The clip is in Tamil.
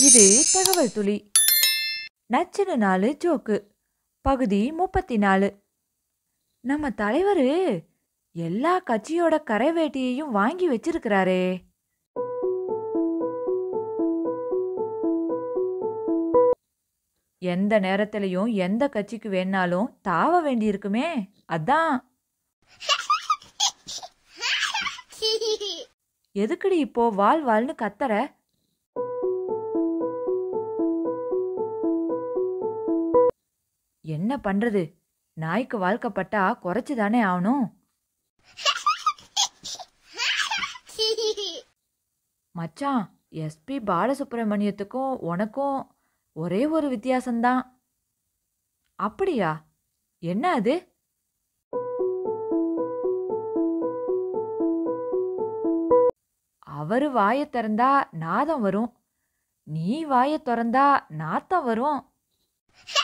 இது தகவல் துளி நச்சுன்னு நாலு ஜோக்கு பகுதி முப்பத்தி நாலு நம்ம தலைவர் எல்லா கட்சியோட கரை வேட்டியையும் வாங்கி வச்சிருக்கிறாரே எந்த நேரத்திலையும் எந்த கட்சிக்கு வேணாலும் தாவ வேண்டியிருக்குமே அதான் எதுக்குடி இப்போ வால் வால்னு கத்தற என்ன பண்றது நாய்க்கு வாழ்க்கப்பட்டா குறைச்சு தானே ஆகணும் மச்சான் எஸ்பி பாலசுப்ரமணியத்துக்கும் உனக்கும் ஒரே ஒரு வித்தியாசம்தான் அப்படியா என்ன அது அவரு வாயை திறந்தா நாதம் வரும் நீ வாயை திறந்தா நாத்தம் வரும்